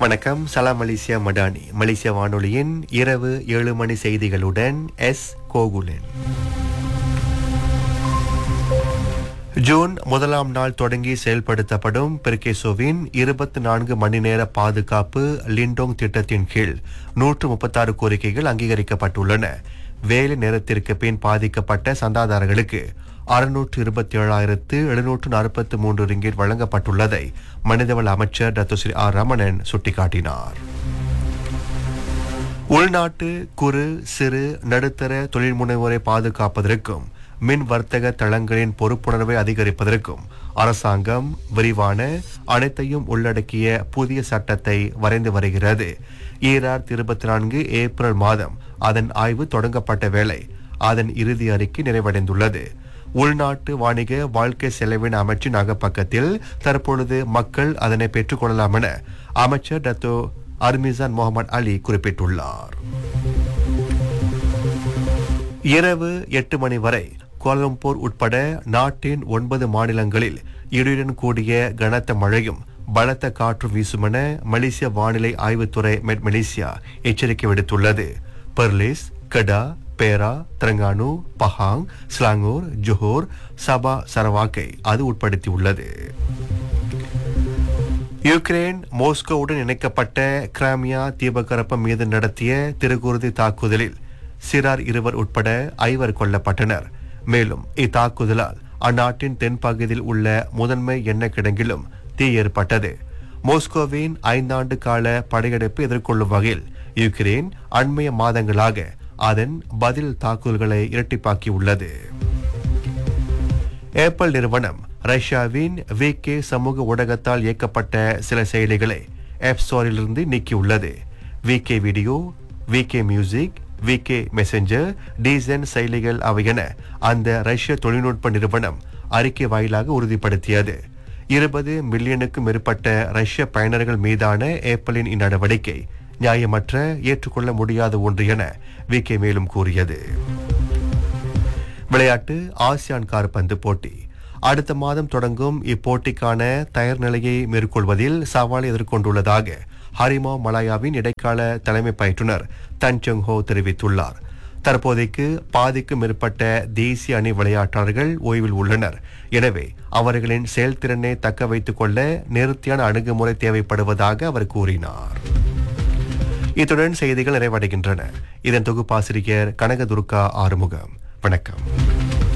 வணக்கம் சலாம் மலேசியா மடானி மலேசிய வானொலியின் இரவு ஏழு மணி செய்திகளுடன் எஸ் கோகுலன் ஜூன் முதலாம் நாள் தொடங்கி செயல்படுத்தப்படும் பெர்கேசோவின் இருபத்தி நான்கு மணி நேர பாதுகாப்பு லிண்டோங் திட்டத்தின் கீழ் நூற்று முப்பத்தாறு கோரிக்கைகள் அங்கீகரிக்கப்பட்டுள்ளன வேலை நேரத்திற்கு பின் பாதிக்கப்பட்ட சந்தாதாரர்களுக்கு அறுநூற்று இருபத்தி ஏழாயிரத்து எழுநூற்று நாற்பத்தி மூன்று ரிங்கிட் வழங்கப்பட்டுள்ளதை மனிதவள அமைச்சர் டத்து ஸ்ரீ ஆர் ரமணன் சுட்டிக்காட்டினார் உள்நாட்டு குறு சிறு நடுத்தர தொழில் முனைவோரை பாதுகாப்பதற்கும் மின் வர்த்தக தளங்களின் பொறுப்புணர்வை அதிகரிப்பதற்கும் அரசாங்கம் விரிவான அனைத்தையும் உள்ளடக்கிய புதிய சட்டத்தை வரைந்து வருகிறது ஈராயிரத்தி இருபத்தி நான்கு ஏப்ரல் மாதம் அதன் ஆய்வு தொடங்கப்பட்ட வேளை அதன் இறுதி அறிக்கை நிறைவடைந்துள்ளது உள்நாட்டு வாணிக வாழ்க்கை செலவின அமைச்சின் அகப்பக்கத்தில் தற்பொழுது மக்கள் அதனை பெற்றுக்கொள்ளலாம் என அமைச்சர் டத்தோ அர்மிசான் முகமது அலி குறிப்பிட்டுள்ளார் இரவு எட்டு மணி வரை கோலம்பூர் உட்பட நாட்டின் ஒன்பது மாநிலங்களில் இடியுடன் கூடிய கனத்த மழையும் பலத்த காற்று வீசுமென மலேசிய வானிலை ஆய்வுத்துறை மெட் மலேசியா எச்சரிக்கை விடுத்துள்ளது Perlis Kedah Perak Terengganu Pahang Selangor Johor Sabah சரவாக்கை அது உட்படுத்தியுள்ளது யுக்ரைன் மோஸ்கோவுடன் இணைக்கப்பட்ட கிராமியா தீபகற்பம் மீது நடத்திய திருகுருதி தாக்குதலில் சிறார் இருவர் உட்பட ஐவர் கொல்லப்பட்டனர் மேலும் இத்தாக்குதலால் அந்நாட்டின் தென்பகுதியில் உள்ள முதன்மை எண்ணெய் கிடங்கிலும் தீ ஏற்பட்டது மோஸ்கோவின் ஐந்தாண்டு கால படையெடுப்பு எதிர்கொள்ளும் வகையில் யுக்ரைன் அண்மைய மாதங்களாக அதன் பதில் தாக்குதல்களை இரட்டிப்பாக்கியுள்ளது ஏப்பல் நிறுவனம் ரஷ்யாவின் விகே சமூக ஊடகத்தால் இயக்கப்பட்ட சில செயலிகளை ஆப் ஸ்டோரிலிருந்து நீக்கியுள்ளது VK video VK music VK messenger டீசன் செயலிகள் அவையென அந்த ரஷ்ய தொழில்நுட்ப நிறுவனம் அறிக்கை வாயிலாக உறுதிப்படுத்தியது இருபது மில்லியனுக்கும் மேற்பட்ட ரஷ்ய பயனர்கள் மீதான ஏப்பலின் இந்நடவடிக்கை நியாயமற்ற ஏற்றுக்கொள்ள முடியாத ஒன்று என விகே மேலும் கூறியது விளையாட்டு ஆசியான் கால்பந்து போட்டி அடுத்த மாதம் தொடங்கும் இப்போட்டிக்கான தயார் நிலையை மேற்கொள்வதில் சவாலை எதிர்கொண்டுள்ளதாக ஹரிமா மலாயாவின் இடைக்கால தலைமை பயிற்றுனர் தன் செங் ஹோ தெரிவித்துள்ளார் தற்போதைக்கு பாதிக்கும் மேற்பட்ட தேசிய அணி விளையாட்டாளர்கள் ஓய்வில் உள்ளனர் எனவே அவர்களின் செயல்திறனை தக்க வைத்துக் கொள்ள நேர்த்தியான அணுகுமுறை தேவைப்படுவதாக அவர் கூறினார் இத்துடன் செய்திகள் நிறைவடைகின்றன இதன் தொகுப்பாசிரியர் கனகதுர்கா ஆறுமுகம் வணக்கம்